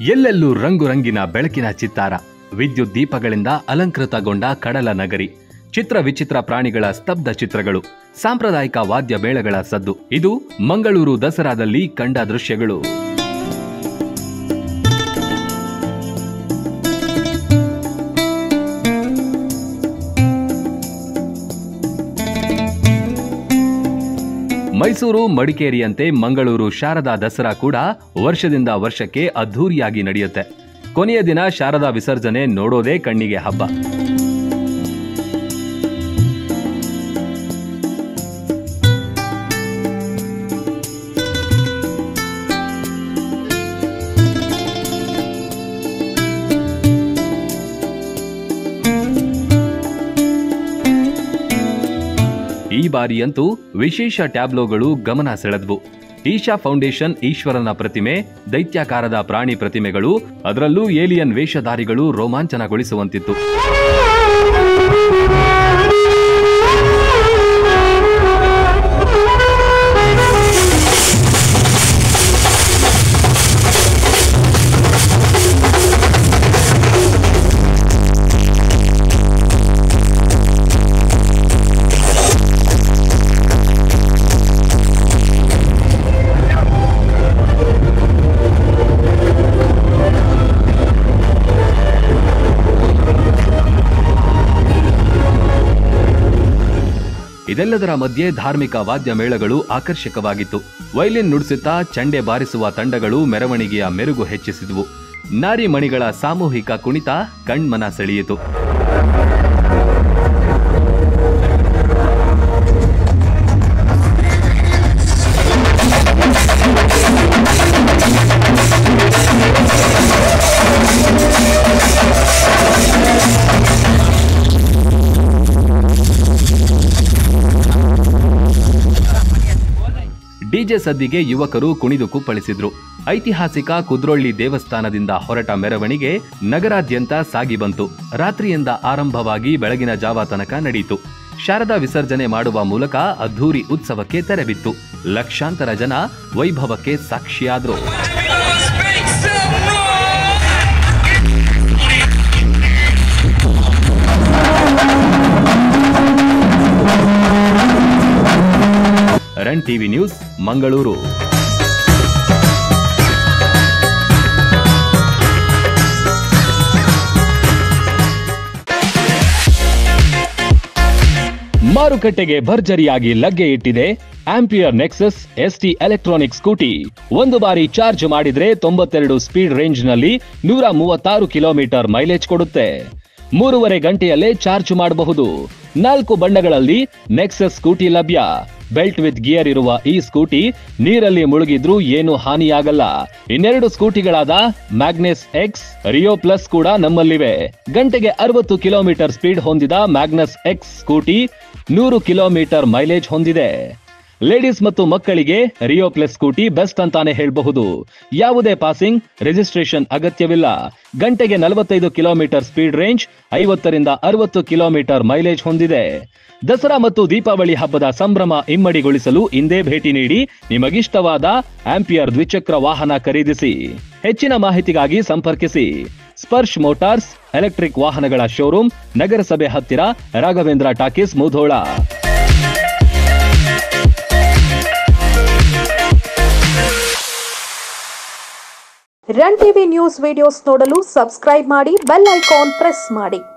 ಎಲ್ಲೆಲ್ಲೂ ರಂಗು ರಂಗಿನ ಬೆಳಕಿನ ಚಿತ್ತಾರ ವಿದ್ಯುತ್ ದೀಪಗಳಿಂದ ಅಲಂಕೃತಗೊಂಡ ಕಡಲ ನಗರಿ ಚಿತ್ರ ವಿಚಿತ್ರ ಪ್ರಾಣಿಗಳ ಸ್ತಬ್ಧ ಚಿತ್ರಗಳು ಸಾಂಪ್ರದಾಯಿಕ ವಾದ್ಯ ಮೇಳಗಳ ಸದ್ದು ಇದು ಮಂಗಳೂರು ದಸರಾದಲ್ಲಿ ಕಂಡ ದೃಶ್ಯಗಳು ಮೈಸೂರು ಮಡಿಕೇರಿಯಂತೆ ಮಂಗಳೂರು ಶಾರದಾ ದಸರಾ ಕೂಡ ವರ್ಷದಿಂದ ವರ್ಷಕ್ಕೆ ಅದ್ಧೂರಿಯಾಗಿ ನಡೆಯುತ್ತೆ ಕೊನೆಯ ದಿನ ಶಾರದಾ ವಿಸರ್ಜನೆ ನೋಡೋದೇ ಕಣ್ಣಿಗೆ ಹಬ್ಬ ಈ ಬಾರಿಯಂತೂ ವಿಶೇಷ ಟ್ಯಾಬ್ಲೋಗಳು ಗಮನ ಸೆಳೆದ್ವು ಈಶಾ ಫೌಂಡೇಶನ್ ಈಶ್ವರನ ಪ್ರತಿಮೆ ದೈತ್ಯಾಕಾರದ ಪ್ರಾಣಿ ಪ್ರತಿಮೆಗಳು ಅದರಲ್ಲೂ ಏಲಿಯನ್ ವೇಷಧಾರಿಗಳು ರೋಮಾಂಚನಗೊಳಿಸುವಂತಿತ್ತು ಇದೆಲ್ಲದರ ಮಧ್ಯೆ ಧಾರ್ಮಿಕ ವಾದ್ಯ ಮೇಳಗಳು ಆಕರ್ಷಕವಾಗಿತ್ತು ವೈಲಿನ್ ನುಡಿಸುತ್ತಾ ಚಂಡೆ ಬಾರಿಸುವ ತಂಡಗಳು ಮೆರವಣಿಗೆಯ ಮೆರುಗು ಹೆಚ್ಚಿಸಿದವು ನಾರಿಮಣಿಗಳ ಸಾಮೂಹಿಕ ಕುಣಿತ ಕಣ್ಮನ ಸೆಳೆಯಿತು ಡಿಜೆ ಸದ್ದಿಗೆ ಯುವಕರು ಕುಣಿದು ಕುಪ್ಪಳಿಸಿದ್ರು ಐತಿಹಾಸಿಕ ಕುದ್ರೊಳ್ಳಿ ದೇವಸ್ಥಾನದಿಂದ ಹೊರಟ ಮೆರವಣಿಗೆ ನಗರಾದ್ಯಂತ ಸಾಗಿ ಬಂತು ರಾತ್ರಿಯಿಂದ ಆರಂಭವಾಗಿ ಬೆಳಗಿನ ಜಾವ ತನಕ ನಡೆಯಿತು ಶಾರದಾ ವಿಸರ್ಜನೆ ಮಾಡುವ ಮೂಲಕ ಅದ್ಧೂರಿ ಉತ್ಸವಕ್ಕೆ ತೆರೆಬಿತ್ತು ಲಕ್ಷಾಂತರ ಜನ ವೈಭವಕ್ಕೆ ಸಾಕ್ಷಿಯಾದ್ರು Speak some more! Run TV news Mangaluru ಮಾರುಕಟ್ಟೆಗೆ ಭರ್ಜರಿಯಾಗಿ ಲಗ್ಗೆ ಇಟ್ಟಿದೆ Ampere Nexus ST electronic scooty ಒಂದು ಬಾರಿ ಚಾರ್ಜ್ ಮಾಡಿದ್ರೆ ತೊಂಬತ್ತೆರಡು ಸ್ಪೀಡ್ ರೇಂಜ್ನಲ್ಲಿ ನೂರ ಮೂವತ್ತಾರು ಕಿಲೋಮೀಟರ್ ಮೈಲೇಜ್ ಕೊಡುತ್ತೆ ಮೂರುವರೆ ಗಂಟೆಯಲ್ಲೇ ಚಾರ್ಜ್ ಮಾಡಬಹುದು ನಾಲ್ಕು ಬಣ್ಣಗಳಲ್ಲಿ ನೆಕ್ಸಸ್ ಸ್ಕೂಟಿ ಲಭ್ಯ ಬೆಲ್ಟ್ ವಿತ್ ಗಿಯರ್ ಇರುವ ಈ ಸ್ಕೂಟಿ ನೀರಲ್ಲಿ ಮುಳುಗಿದ್ರೂ ಏನು ಹಾನಿಯಾಗಲ್ಲ ಇನ್ನೆರಡು ಸ್ಕೂಟಿಗಳಾದ ಮ್ಯಾಗ್ನೆಸ್ ಎಕ್ಸ್ ರಿಯೋ ಪ್ಲಸ್ ಕೂಡ ನಮ್ಮಲ್ಲಿವೆ ಗಂಟೆಗೆ ಅರವತ್ತು ಕಿಲೋಮೀಟರ್ ಸ್ಪೀಡ್ ಹೊಂದಿದ ಮ್ಯಾಗ್ನಸ್ ಎಕ್ಸ್ ಸ್ಕೂಟಿ ನೂರು ಕಿಲೋಮೀಟರ್ ಮೈಲೇಜ್ ಹೊಂದಿದೆ ಲೇಡೀಸ್ ಮತ್ತು ಮಕ್ಕಳಿಗೆ ರಿಯೋ ಪ್ಲಸ್ ಸ್ಕೂಟಿ ಬೆಸ್ಟ್ ಅಂತಾನೆ ಹೇಳಬಹುದು ಯಾವುದೇ ಪಾಸಿಂಗ್ ರಿಜಿಸ್ಟ್ರೇಷನ್ ಅಗತ್ಯವಿಲ್ಲ ಗಂಟೆಗೆ ನಲವತ್ತೈದು ಕಿಲೋಮೀಟರ್ ಸ್ಪೀಡ್ ರೇಂಜ್ ಐವತ್ತರಿಂದ ಅರವತ್ತು ಕಿಲೋಮೀಟರ್ ಮೈಲೇಜ್ ಹೊಂದಿದೆ ದಸರಾ ಮತ್ತು ದೀಪಾವಳಿ ಹಬ್ಬದ ಸಂಭ್ರಮ ಇಮ್ಮಡಿಗೊಳಿಸಲು ಇಂದೇ ಭೇಟಿ ನೀಡಿ ನಿಮಗಿಷ್ಟವಾದ ಆಂಪಿಯರ್ ದ್ವಿಚಕ್ರ ವಾಹನ ಖರೀದಿಸಿ ಹೆಚ್ಚಿನ ಮಾಹಿತಿಗಾಗಿ ಸಂಪರ್ಕಿಸಿ ಸ್ಪರ್ಶ್ ಮೋಟಾರ್ಸ್ ಎಲೆಕ್ಟ್ರಿಕ್ ವಾಹನಗಳ ಶೋರೂಮ್ ನಗರಸಭೆ ಹತ್ತಿರ Raghavendra talkies Mudhol run TV news videos ನೋಡಲು ಸಬ್ಸ್ಕ್ರೈಬ್ ಮಾಡಿ ಬೆಲ್ ಐಕಾನ್ ಪ್ರೆಸ್ ಮಾಡಿ